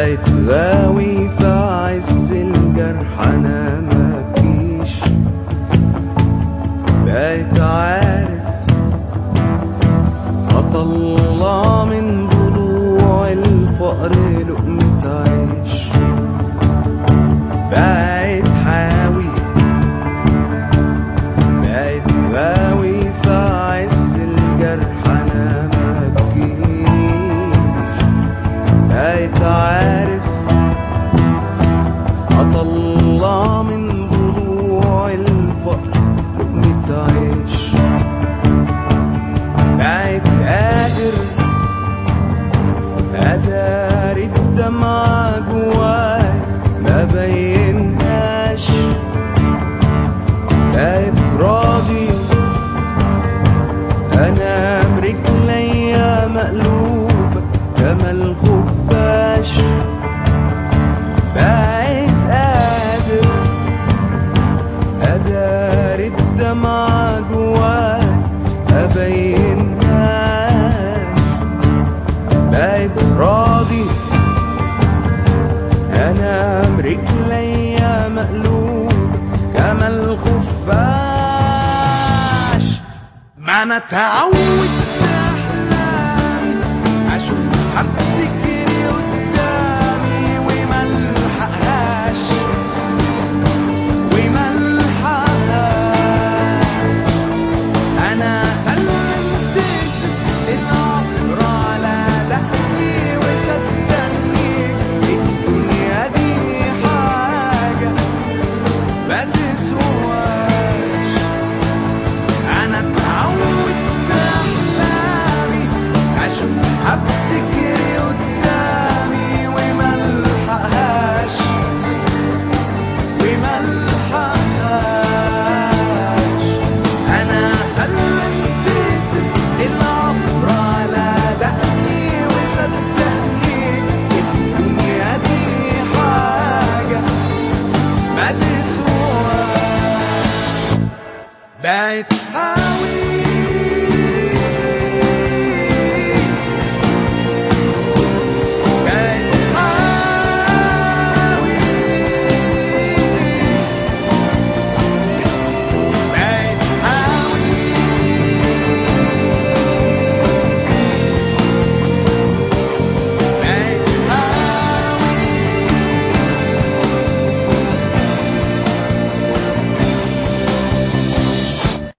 بقيت غاوي في عز الجرح انا مبكيش بقيت عارف اطلع من ضلوع الفقر لقمة عيش بقيت حاوي بقيت غاوي في عز الجرح انا مبكيش بقيت عارف اطلع من ضلوع الفقر لقمة عيش بقيت قادر اداري الدمعة جواي ما بينهاش بقيت راضي انام رجليا مقلوبة كما الخفاش بقيت قادر اداري الدمعة جواي ابينهاش بقيت راضي انام رجليا مقلوبة كما الخفاش ما انا اتعود